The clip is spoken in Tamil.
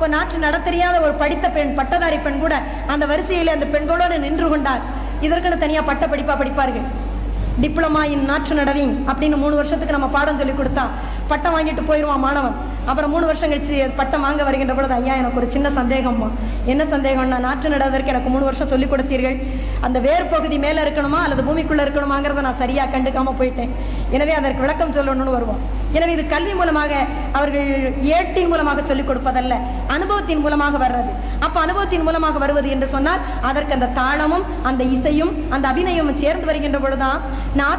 அப்போ நாற்று நடத்தெரியாத ஒரு படித்த பெண் பட்டதாரி பெண் கூட அந்த வரிசையில் அந்த பெண்களோடு நின்று கொண்டார் இதற்குன்னு தனியாக பட்ட படிப்பா படிப்பார்கள் டிப்ளமா இன் நாற்று நடவிங் அப்படின்னு மூணு வருஷத்துக்கு நம்ம பாடம் சொல்லி கொடுத்தா பட்டம் வாங்கிட்டு போயிடுவான் மாணவன் அப்புறம் மூணு வருஷம் கழிச்சு பட்டம் வாங்க வருகின்ற பொழுது ஐயா எனக்கு ஒரு சின்ன சந்தேகம்மா என்ன சந்தேகம்னா நாற்று நடுவதற்கு எனக்கு மூணு வருஷம் சொல்லி கொடுத்தீர்கள் அந்த வேர் பகுதி மேலே இருக்கணுமா அல்லது பூமிக்குள்ளே இருக்கணுமாங்கிறத நான் சரியாக கண்டுக்காம போயிட்டேன் எனவே அதற்கு விளக்கம் சொல்லணும்னு வருவோம் எனவே இது கல்வி மூலமாக அவர்கள் ஏட்டின் மூலமாக சொல்லிக் கொடுப்பதல்ல அனுபவத்தின் மூலமாக வர்றது அப்போ அனுபவத்தின் மூலமாக வருவது என்று சொன்னால் அதற்கு அந்த தாளமும் அந்த இசையும் அந்த அபிநயமும் சேர்ந்து வருகின்ற பொழுதுதான் நாற்று